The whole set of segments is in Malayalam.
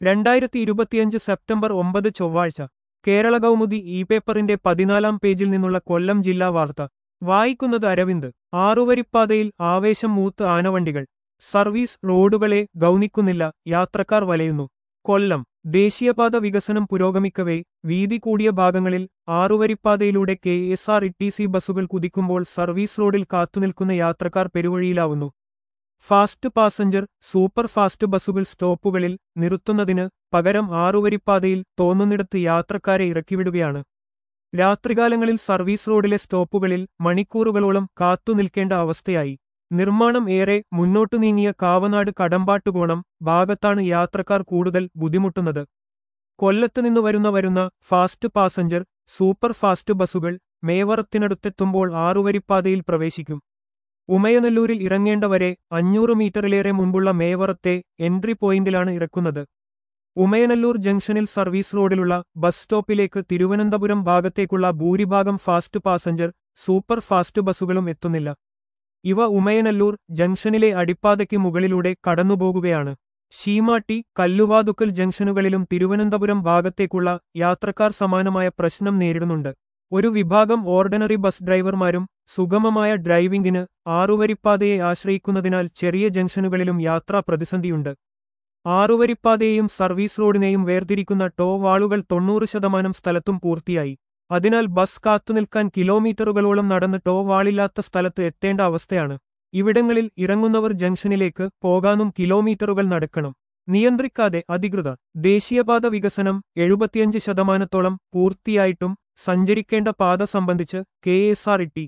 രണ്ടായിരത്തി ഇരുപത്തിയഞ്ച് സെപ്റ്റംബർ ഒമ്പത് ചൊവ്വാഴ്ച കേരള കൗമുദി ഇ പേപ്പറിന്റെ പതിനാലാം പേജിൽ നിന്നുള്ള കൊല്ലം ജില്ലാ വാർത്ത വായിക്കുന്നത് അരവിന്ദ് ആറുവരിപ്പാതയിൽ ആവേശം മൂത്ത് ആനവണ്ടികൾ സർവീസ് റോഡുകളെ ഗൗനിക്കുന്നില്ല യാത്രക്കാർ വലയുന്നു കൊല്ലം ദേശീയപാത വികസനം പുരോഗമിക്കവേ വീതി കൂടിയ ഭാഗങ്ങളിൽ ആറുവരിപ്പാതയിലൂടെ K S R E T C ബസ്സുകൾ കുതിക്കുമ്പോൾ സർവീസ് റോഡിൽ കാത്തുനിൽക്കുന്ന യാത്രക്കാർ പെരുവഴിയിലാവുന്നു ഫാസ്റ്റ് പാസഞ്ചർ സൂപ്പർ ഫാസ്റ്റ് ബസ്സുകൾ സ്റ്റോപ്പുകളിൽ നിർത്തുന്നതിന് പകരം ആറുവരിപ്പാതയിൽ തോന്നുന്നിടത്ത് യാത്രക്കാരെ ഇറക്കിവിടുകയാണ് രാത്രികാലങ്ങളിൽ സർവീസ് റോഡിലെ സ്റ്റോപ്പുകളിൽ മണിക്കൂറുകളോളം കാത്തുനിൽക്കേണ്ട അവസ്ഥയായി നിർമ്മാണം ഏറെ മുന്നോട്ടു നീങ്ങിയ കാവനാട് കടമ്പാട്ടുകോണം ഭാഗത്താണ് യാത്രക്കാർ കൂടുതൽ ബുദ്ധിമുട്ടുന്നത് കൊല്ലത്ത് നിന്ന് വരുന്ന വരുന്ന ഫാസ്റ്റ് പാസഞ്ചർ സൂപ്പർ ഫാസ്റ്റ് ബസ്സുകൾ മേവറത്തിനടുത്തെത്തുമ്പോൾ ആറുവരിപ്പാതയിൽ പ്രവേശിക്കും ഉമയനെല്ലൂരിൽ ഇറങ്ങേണ്ടവരെ അഞ്ഞൂറ് മീറ്ററിലേറെ മുൻപുള്ള മേവറത്തെ എൻട്രി പോയിന്റിലാണ് ഇറക്കുന്നത് ഉമയനല്ലൂർ ജംഗ്ഷനിൽ സർവീസ് റോഡിലുള്ള ബസ് സ്റ്റോപ്പിലേക്ക് തിരുവനന്തപുരം ഭാഗത്തേക്കുള്ള ഭൂരിഭാഗം ഫാസ്റ്റ് പാസഞ്ചർ സൂപ്പർ ഫാസ്റ്റ് ബസ്സുകളും എത്തുന്നില്ല ഇവ ഉമയനല്ലൂർ ജംഗ്ഷനിലെ അടിപ്പാതയ്ക്ക് മുകളിലൂടെ കടന്നുപോകുകയാണ് ശീമാട്ടി കല്ലുവാതുക്കൽ ജംഗ്ഷനുകളിലും തിരുവനന്തപുരം ഭാഗത്തേക്കുള്ള യാത്രക്കാർ സമാനമായ പ്രശ്നം നേരിടുന്നുണ്ട് ഒരു വിഭാഗം ഓർഡിനറി ബസ് ഡ്രൈവർമാരും സുഗമമായ ഡ്രൈവിംഗിന് ആറുവരിപ്പാതയെ ആശ്രയിക്കുന്നതിനാൽ ചെറിയ ജംഗ്ഷനുകളിലും യാത്രാ പ്രതിസന്ധിയുണ്ട് ആറുവരിപ്പാതയെയും സർവീസ് റോഡിനെയും വേർതിരിക്കുന്ന ടോ വാളുകൾ തൊണ്ണൂറ് ശതമാനം സ്ഥലത്തും പൂർത്തിയായി അതിനാൽ ബസ് കാത്തുനിൽക്കാൻ കിലോമീറ്ററുകളോളം നടന്ന് ടോ വാളില്ലാത്ത സ്ഥലത്ത് എത്തേണ്ട അവസ്ഥയാണ് ഇവിടങ്ങളിൽ ഇറങ്ങുന്നവർ ജംഗ്ഷനിലേക്ക് പോകാനും കിലോമീറ്ററുകൾ നടക്കണം നിയന്ത്രിക്കാതെ അധികൃതർ ദേശീയപാത വികസനം എഴുപത്തിയഞ്ച് ശതമാനത്തോളം പൂർത്തിയായിട്ടും സഞ്ചരിക്കേണ്ട പാത സംബന്ധിച്ച് K S R T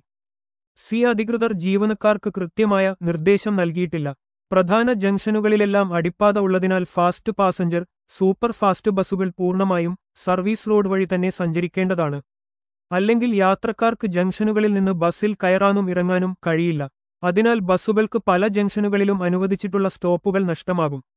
C അധികൃതർ ജീവനക്കാർക്ക് കൃത്യമായ നിർദ്ദേശം നൽകിയിട്ടില്ല പ്രധാന ജംഗ്ഷനുകളിലെല്ലാം അടിപ്പാത ഉള്ളതിനാൽ ഫാസ്റ്റ് പാസഞ്ചർ സൂപ്പർ ഫാസ്റ്റ് ബസ്സുകൾ പൂർണ്ണമായും സർവീസ് റോഡ് വഴി തന്നെ സഞ്ചരിക്കേണ്ടതാണ് അല്ലെങ്കിൽ യാത്രക്കാർക്ക് ജംഗ്ഷനുകളിൽ നിന്ന് ബസ്സിൽ കയറാനും ഇറങ്ങാനും കഴിയില്ല അതിനാൽ ബസ്സുകൾക്ക് പല ജംഗ്ഷനുകളിലും അനുവദിച്ചിട്ടുള്ള സ്റ്റോപ്പുകൾ നഷ്ടമാകും